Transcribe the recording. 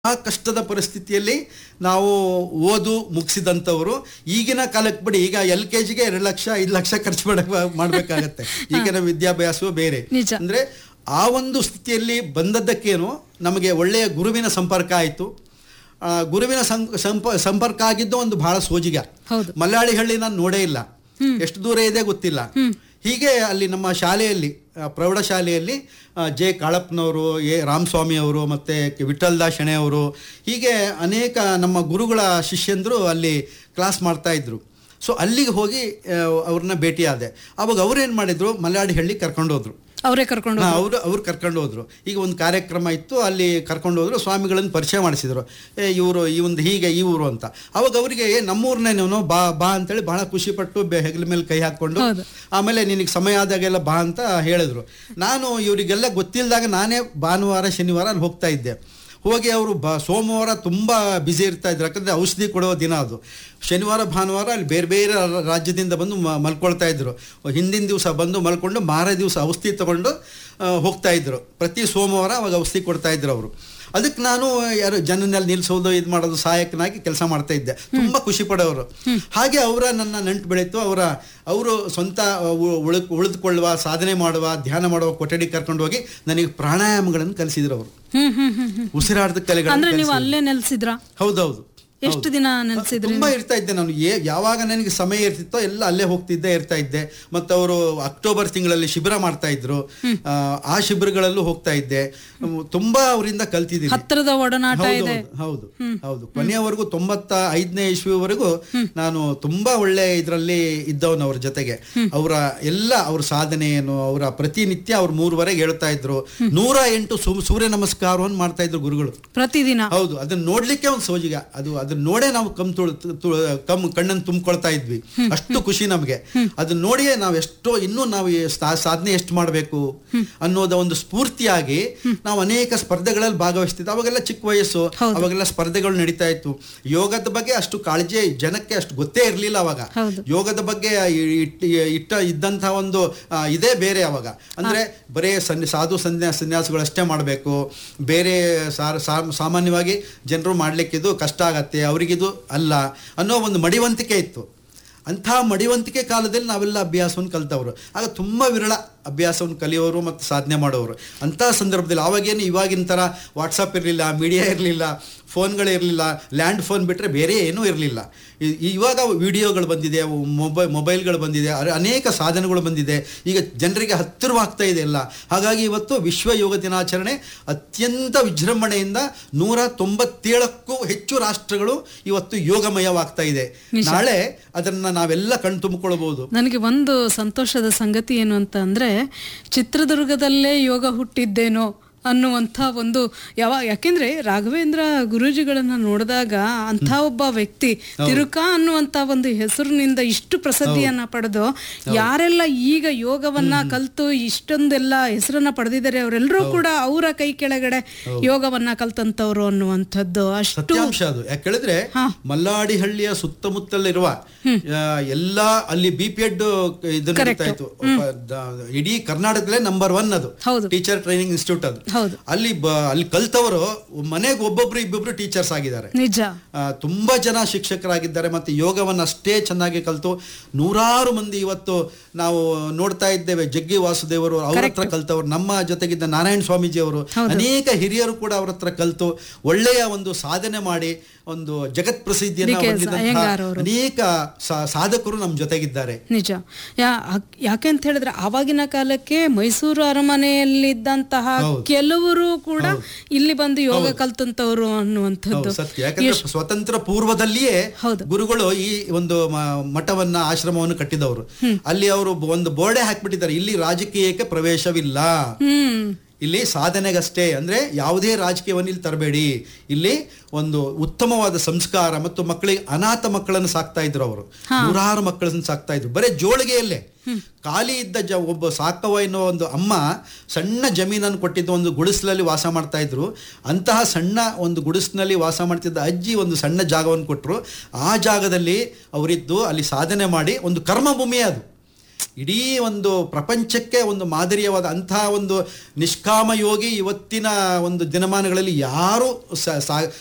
ಆ ಕಷ್ಟದ ಪರಿಸ್ಥಿತಿಯಲ್ಲಿ ನಾವು ಓದು ಮುಗಿಸಿದಂಥವ್ರು ಈಗಿನ ಕಾಲಕ್ಕೆ ಬಿಡಿ ಈಗ ಎಲ್ ಕೆ ಜಿಗೆ ಎರಡು ಲಕ್ಷ ಐದು ಲಕ್ಷ ಖರ್ಚು ಮಾಡಕ್ ಮಾಡಬೇಕಾಗತ್ತೆ ಈಗಿನ ವಿದ್ಯಾಭ್ಯಾಸವೂ ಬೇರೆ ನಿಜ. ಅಂದ್ರೆ ಆ ಒಂದು ಸ್ಥಿತಿಯಲ್ಲಿ ಬಂದದ್ದಕ್ಕೇನು ನಮಗೆ ಒಳ್ಳೆಯ ಗುರುವಿನ ಸಂಪರ್ಕ ಆಯಿತು ಗುರುವಿನ ಸಂ- ಸಂಪ ಸಂಪರ್ಕ ಆಗಿದ್ದು ಒಂದು ಬಹಳ ಸೋಜಿಗ ಹೌದು. ಮಲ್ಲಾಳಿ ಹಳ್ಳಿ ನಾನು ನೋಡೇ ಇಲ್ಲ ಎಷ್ಟು ದೂರ ಇದೆ ಗೊತ್ತಿಲ್ಲ ಹೀಗೆ ಅಲ್ಲಿ ನಮ್ಮ ಶಾಲೆಯಲ್ಲಿ ಆ, ಪ್ರೌಢಶಾಲೆಯಲ್ಲಿ ಆ, ಜೆ ಕಾಳಪ್ಪನವರು ಎ ರಾಮಸ್ವಾಮಿ ಅವರು ಮತ್ತು ವಿಠಲ್ ದಾಸ್ ಶೆಣೆ ಅವರು ಹೀಗೆ ಅನೇಕ ನಮ್ಮ ಗುರುಗಳ ಶಿಷ್ಯಂದರು ಅಲ್ಲಿ ಕ್ಲಾಸ್ ಮಾಡ್ತಾ ಇದ್ರು ಸೊ ಅಲ್ಲಿಗೆ ಹೋಗಿ ಆ, ಅವ್ರನ್ನ ಭೇಟಿಯಾದೆ ಅವಾಗ ಅವ್ರೇನು ಮಾಡಿದ್ರು ಮಲ್ಲಾಡಿ ಹಳ್ಳಿ ಕರ್ಕೊಂಡು ಹೋದ್ರು ಅವರೇ ಕರ್ಕೊಂಡು ಅವರು ಅವ್ರು ಕರ್ಕೊಂಡು ಹೋದ್ರು ಈಗ ಒಂದು ಕಾರ್ಯಕ್ರಮ ಇತ್ತು ಅಲ್ಲಿ ಕರ್ಕೊಂಡು ಹೋದ್ರು ಸ್ವಾಮಿಗಳನ್ನು ಪರಿಚಯ ಮಾಡಿಸಿದ್ರು ಏ ಇವರು ಈ ಒಂದು ಹೀಗೆ ಈ ಊರು ಅಂತ ಅವಾಗ ಅವರಿಗೆ ಏ ನಮ್ಮೂರ್ನೇ ನೀನು ಬಾ ಬಾ ಅಂತೇಳಿ ಬಹಳ ಖುಷಿ ಪಟ್ಟು ಬೆ- ಹೆಗಲ ಮೇಲೆ ಕೈ ಹಾಕ್ಕೊಂಡು ಹೌದು. ಆಮೇಲೆ ನಿನಗೆ ಸಮಯ ಆದಾಗೆಲ್ಲ ಬಾ ಅಂತ ಹೇಳಿದ್ರು ನಾನು ಇವರಿಗೆಲ್ಲ ಗೊತ್ತಿಲ್ಲದಾಗ ನಾನೇ ಭಾನುವಾರ ಶನಿವಾರ ಅಲ್ಲಿ ಹೋಗ್ತಾ ಇದ್ದೆ ಹೋಗಿ ಅವರು ಬ ಸೋಮವಾರ ತುಂಬ ಬ್ಯುಸಿ ಇರ್ತಾ ಇದ್ರು ಯಾಕಂದರೆ ಔಷಧಿ ಕೊಡೋ ದಿನ ಅದು ಶನಿವಾರ ಭಾನುವಾರ ಅಲ್ಲಿ ಬೇರೆ ಬೇರೆ ರಾ- ರಾಜ್ಯದಿಂದ ಬಂದು ಮ ಮಲ್ಕೊಳ್ತಾ ಇದ್ರು ಹಿಂದಿನ ದಿವಸ ಬಂದು ಮಲ್ಕೊಂಡು ಮಾರೇ ದಿವಸ ಔಷಧಿ ತಗೊಂಡು ಆ, ಹೋಗ್ತಾ ಇದ್ರು ಪ್ರತಿ ಸೋಮವಾರ ಅವಾಗ ಔಷಧಿ ಕೊಡ್ತಾ ಇದ್ರು ಅವರು ಅದಕ್ಕೆ ನಾನು ಯಾರು ಜನನಲ್ಲಿ ನಿಲ್ಸೋದು ಇದು ಮಾಡೋದು ಸಹಾಯಕನಾಗಿ ಕೆಲಸ ಮಾಡ್ತಾ ಇದ್ದೆ ತುಂಬ ಖುಷಿ ಪಡೋರು ಹಾಗೆ ಅವರ ನನ್ನ ನಂಟು ಬೆಳೀತು ಅವರ ಅವರು ಸ್ವಂತ ಉ- ಉಳಿದ್ ಉಳಿದುಕೊಳ್ಳುವ ಸಾಧನೆ ಮಾಡುವ ಧ್ಯಾನ ಮಾಡುವ ಕೊಠಡಿ ಕರ್ಕೊಂಡು ಹೋಗಿ ನನಗೆ ಪ್ರಾಣಾಯಾಮಗಳನ್ನು ಕಲಿಸಿದ್ರು ಅವರು ಹ್ಮ್ ಹ್ಮ್ ಹ್ಮ್ ಹ್ಮ್ ಉಸಿರಾಟದ ಅಂದ್ರೆ ಕಲೆಗಳನ್ನು ನೀವು ಅಲ್ಲೇ ನೆಲೆಸಿದ್ರ ಹೌದೌದು ಎಷ್ಟು ದಿನ ನೆಲೆಸಿದ್ರಿ ತುಂಬಾ ಇರ್ತಾ ಇದ್ದೆ ನಾನು ಏ ಯಾವಾಗ ನನಗೆ ಸಮಯ ಇರ್ತಿತ್ತೋ ಎಲ್ಲ ಅಲ್ಲೇ ಹೋಗ್ತಿದ್ದೆ ಇರ್ತಾ ಇದ್ದೆ ಮತ್ತು ಅವರು ಅಕ್ಟೋಬರ್ ತಿಂಗಳಲ್ಲಿ ಶಿಬಿರ ಮಾಡ್ತಾ ಇದ್ರು ಆ, ಆ ಶಿಬಿರಗಳಲ್ಲೂ ಹೋಗ್ತಾ ಇದ್ದೆ ಹ್ಮ್, ತುಂಬಾ ಅವರಿಂದ ಕಲ್ತಿದ್ದೀನಿ ಹತ್ತಿರದ ಒಡನಾಟ ಹೌದು ಇದೆ ಹೌದು ಹೌದು ಕೊನೆಯವರೆಗೂ ತೊಂಬತ್ತ ಐದನೇ ಇಸ್ವಿವರೆಗೂ ನಾನು ತುಂಬಾ ಒಳ್ಳೆ ಇದರಲ್ಲಿ ಇದ್ದವನು ಅವ್ರ ಜೊತೆಗೆ ಅವರ ಎಲ್ಲ ಅವ್ರ ಸಾಧನೆ ಏನು ಅವರ ಪ್ರತಿನಿತ್ಯ ಅವ್ರು ಮೂರುವರೆಗೆ ಹೇಳ್ತಾ ಇದ್ರು ನೂರ ಎಂಟು ಸು- ಸೂರ್ಯ ನಮಸ್ಕಾರವನ್ನು ಮಾಡ್ತಾ ಇದ್ರು ಗುರುಗಳು ಪ್ರತಿದಿನ ಹೌದು ಅದನ್ನ ನೋಡ್ಲಿಕ್ಕೆ ಒಂದು ಸೋಜಿಗ ಅದು ಅದನ್ನ ನೋಡೇ ನಾವು ಕಮ್ ತುಳ್ ತು- ತು- ಕಮ್ ಕಣ್ಣನ್ನು ತುಂಬಿಕೊಳ್ತಾ ಇದ್ವಿ ಅಷ್ಟು ಖುಷಿ ನಮಗೆ ಅದನ್ನ ನೋಡಿಯೇ ನಾವು ಎಷ್ಟೋ ಇನ್ನೂ ನಾವು ಈ ಸಾ- ಸಾಧನೆ ಎಷ್ಟು ಮಾಡಬೇಕು ಅನ್ನೋದ ಒಂದು ಸ್ಫೂರ್ತಿಯಾಗಿ ನಾವು ಅನೇಕ ಸ್ಪರ್ಧೆಗಳಲ್ಲಿ ಭಾಗವಹಿಸ್ತಿದ್ವಿ ಅವಾಗೆಲ್ಲ ಚಿಕ್ಕ ವಯಸ್ಸು ಅವಾಗೆಲ್ಲ ಸ್ಪರ್ಧೆಗಳು ನಡೀತಾ ಇತ್ತು ಯೋಗದ ಬಗ್ಗೆ ಅಷ್ಟು ಕಾಳಜಿ ಜನಕ್ಕೆ ಅಷ್ಟು ಗೊತ್ತೇ ಇರಲಿಲ್ಲ ಅವಾಗ ಹೌದು. ಯೋಗದ ಬಗ್ಗೆ ಇ- ಇಟ್- ಇಟ್ಟ ಇದ್ದಂತಹ ಒಂದು ಆ, ಇದೇ ಬೇರೆ ಅವಾಗ ಅಂದ್ರೆ ಬರೇ ಸನ್ನಿ ಸಾಧು ಸನ್ಯಾಸ ಸನ್ಯಾಸಗಳಷ್ಟೇ ಮಾಡಬೇಕು ಬೇರೆ ಸಾ- ಸಾ- ಸಾಮಾನ್ಯವಾಗಿ ಜನರು ಮಾಡ್ಲಿಕ್ಕಿದು ಕಷ್ಟ ಆಗತ್ತೆ ಅವರಿಗಿದು ಅಲ್ಲ ಅನ್ನೋ ಒಂದು ಮಡಿವಂತಿಕೆ ಇತ್ತು ಅಂಥ ಮಡಿವಂತಿಕೆ ಕಾಲದಲ್ಲಿ ನಾವೆಲ್ಲ ಅಭ್ಯಾಸವನ್ನು ಕಲ್ತವರು ಆಗ ತುಂಬ ವಿರಳ ಅಭ್ಯಾಸವನ್ನು ಕಲಿಯೋರು ಮತ್ತು ಸಾಧನೆ ಮಾಡೋರು ಅಂಥ ಸಂದರ್ಭದಲ್ಲಿ ಆವಾಗೇನು ಇವಾಗಿನ ಥರ ವಾಟ್ಸಪ್ ಇರಲಿಲ್ಲ ಮೀಡಿಯಾ ಇರಲಿಲ್ಲ ಫೋನ್ಗಳೇ ಇರಲಿಲ್ಲ ಲ್ಯಾಂಡ್ ಫೋನ್ ಬಿಟ್ಟರೆ ಬೇರೆ ಏನೂ ಇರಲಿಲ್ಲ ಇವಾಗ ವಿಡಿಯೋಗಳು ಬಂದಿದೆ ಮೊಬೈಲ್ ಮೊಬೈಲ್ಗಳು ಬಂದಿದೆ ಅರೆ- ಅನೇಕ ಸಾಧನಗಳು ಬಂದಿದೆ ಈಗ ಜನರಿಗೆ ಹತ್ತಿರವಾಗ್ತಾ ಇದೆ ಎಲ್ಲ ಹಾಗಾಗಿ ಇವತ್ತು ವಿಶ್ವ ಯೋಗ ದಿನಾಚರಣೆ ಅತ್ಯಂತ ವಿಜೃಂಭಣೆಯಿಂದ ನೂರ ತೊಂಬತ್ತೇಳಕ್ಕೂ ಹೆಚ್ಚು ರಾಷ್ಟ್ರಗಳು ಇವತ್ತು ಯೋಗಮಯವಾಗ್ತಾ ಇದೆ ನಾಳೆ ಅದನ್ನ ನಾವೆಲ್ಲ ಕಣ್ ತುಂಬಿಕೊಳ್ಬಹುದು ನನಗೆ ಒಂದು ಸಂತೋಷದ ಸಂಗತಿ ಏನು ಅಂತ ಅಂದ್ರೆ ಚಿತ್ರದುರ್ಗದಲ್ಲೇ ಯೋಗ ಹುಟ್ಟಿದ್ದೇನೋ ಅನ್ನುವಂಥ ಒಂದು ಯಾವ ಯಾಕೆಂದ್ರೆ ರಾಘವೇಂದ್ರ ಗುರೂಜಿಗಳನ್ನ ನೋಡಿದಾಗ ಅಂಥ ಒಬ್ಬ ವ್ಯಕ್ತಿ ತಿರುಕ ಅನ್ನುವಂಥ ಒಂದು ಹೆಸರಿನಿಂದ ಇಷ್ಟು ಪ್ರಸಿದ್ಧಿಯನ್ನ ಪಡೆದು ಯಾರೆಲ್ಲ ಈಗ ಯೋಗವನ್ನ ಕಲ್ತು ಇಷ್ಟೊಂದೆಲ್ಲ ಹೆಸರನ್ನ ಪಡೆದಿದ್ದಾರೆ ಅವರೆಲ್ಲರೂ ಕೂಡ ಅವರ ಕೈ ಕೆಳಗಡೆ ಯೋಗವನ್ನ ಕಲ್ತಂತವ್ರು ಅನ್ನುವಂಥದ್ದು ಅಷ್ಟು ಸತ್ಯಾಂಶ ಅದು ಯಾಕೆ ಹೇಳಿದ್ರೆ ಮಲ್ಲಾಡಿಹಳ್ಳಿಯ ಸುತ್ತಮುತ್ತಲಿರುವ ಆ, ಎಲ್ಲಾ ಅಲ್ಲಿ ಬಿ ಪಿ ಎಡ್ ಇದು ನಡೀತಾ ಇತ್ತು ಒಬ್ಬ ದ- ಇಡೀ ಕರ್ನಾಟಕದಲ್ಲೇ ನಂಬರ್ ಒನ್ ಅದು ಹೌದು. ಟೀಚರ್ ಟ್ರೈನಿಂಗ್ ಇನ್ಸ್ಟಿಟ್ಯೂಟ್ ಅದು ಹೌದು ಅಲ್ಲಿ ಬ ಅಲ್ಲಿ ಕಲ್ತವರು ಮನೆಗೆ ಒಬ್ಬೊಬ್ರು ಇಬ್ಬೊಬ್ರು ಟೀಚರ್ಸ್ ಆಗಿದ್ದಾರೆ ನಿಜ ಆ, ತುಂಬಾ ಜನ ಶಿಕ್ಷಕರಾಗಿದ್ದಾರೆ ಮತ್ತೆ ಯೋಗವನ್ನು ಅಷ್ಟೇ ಚೆನ್ನಾಗಿ ಕಲಿತು ನೂರಾರು ಮಂದಿ ಇವತ್ತು ನಾವು ನೋಡ್ತಾ ಇದ್ದೇವೆ ಜಗ್ಗಿ ವಾಸುದೇವರು ಅವ್ರ ಹತ್ರ ಕಲ್ತವ್ರು ನಮ್ಮ ಜೊತೆಗಿದ್ದ ನಾರಾಯಣ ಸ್ವಾಮೀಜಿ ಅವರು ಅನೇಕ ಹಿರಿಯರು ಕೂಡ ಅವ್ರ ಹತ್ರ ಕಲ್ತು ಒಳ್ಳೆಯ ಒಂದು ಸಾಧನೆ ಮಾಡಿ ಒಂದು ಜಗತ್ ಪ್ರಸಿದ್ಧಿಯನ್ನ ಡಿ ಕೆ ಎಸ್ ಹೊಂದಿದಂತಹ ಅಯ್ಯಂಗಾರ್ ಅವರು. ಅನೇಕ ಸಾ- ಸಾಧಕರು ನಮ್ಮ ಜೊತೆಗಿದ್ದಾರೆ ನಿಜ ಯಾ ಅಕ್- ಯಾಕೆ ಅಂತ ಹೇಳಿದ್ರೆ ಆವಾಗಿನ ಕಾಲಕ್ಕೆ ಮೈಸೂರು ಅರಮನೆಯಲ್ಲಿದ್ದಂತಹ ಕೆಲವರು ಕೂಡ ಇಲ್ಲಿ ಬಂದು ಯೋಗ ಕಲ್ತಂತವ್ರು ಅನ್ನುವಂಥದ್ದು ಹೌದು, ಸತ್ಯ ಯಾಕಂದ್ರೆ ಸ್ವತಂತ್ರ ಪೂರ್ವದಲ್ಲಿಯೇ ಹೌದು. ಗುರುಗಳು ಈ ಒಂದು ಮ- ಮಠವನ್ನ ಆಶ್ರಮವನ್ನು ಕಟ್ಟಿದವರು ಅಲ್ಲಿ ಅವರು ಒಂದು ಬೋರ್ಡೆ ಹಾಕ್ಬಿಟ್ಟಿದ್ದಾರೆ ಇಲ್ಲಿ ರಾಜಕೀಯಕ್ಕೆ ಪ್ರವೇಶವಿಲ್ಲ ಹ್ಮ್ ಇಲ್ಲಿ ಸಾಧನೆಗಷ್ಟೇ ಅಂದ್ರೆ ಯಾವುದೇ ರಾಜಕೀಯವನ್ನು ಇಲ್ಲಿ ತರಬೇಡಿ ಇಲ್ಲಿ ಒಂದು ಉತ್ತಮವಾದ ಸಂಸ್ಕಾರ ಮತ್ತು ಮಕ್ಕಳಿಗೆ ಅನಾಥ ಮಕ್ಕಳನ್ನು ಸಾಕ್ತಾ ಇದ್ರು ಅವರು ನೂರಾರು ಮಕ್ಕಳನ್ನು ಸಾಕ್ತಾ ಇದ್ರು ಬರೀ ಜೋಳಿಗೆಯಲ್ಲೇ ಖಾಲಿ ಇದ್ದ ಜ ಒಬ್ಬ ಸಾಕವ ಎನ್ನುವ ಒಂದು ಅಮ್ಮ ಸಣ್ಣ ಜಮೀನನ್ನು ಕೊಟ್ಟಿದ್ದು ಒಂದು ಗುಡಿಸಲಲ್ಲಿ ವಾಸ ಮಾಡ್ತಾ ಇದ್ರು ಅಂತಹ ಸಣ್ಣ ಒಂದು ಗುಡಿಸಿನಲ್ಲಿ ವಾಸ ಮಾಡ್ತಿದ್ದ ಅಜ್ಜಿ ಒಂದು ಸಣ್ಣ ಜಾಗವನ್ನು ಕೊಟ್ಟರು ಆ ಜಾಗದಲ್ಲಿ ಅವರಿದ್ದು ಅಲ್ಲಿ ಸಾಧನೆ ಮಾಡಿ ಒಂದು ಕರ್ಮಭೂಮಿಯೇ ಅದು ಇಡೀ ಒಂದು ಪ್ರಪಂಚಕ್ಕೆ ಒಂದು ಮಾದರಿಯವಾದ ಅಂತಹ ಒಂದು ನಿಷ್ಕಾಮ ಯೋಗಿ ಇವತ್ತಿನ ಒಂದು ದಿನಮಾನಗಳಲ್ಲಿ ಯಾರೂ ಸ- ಸಾ-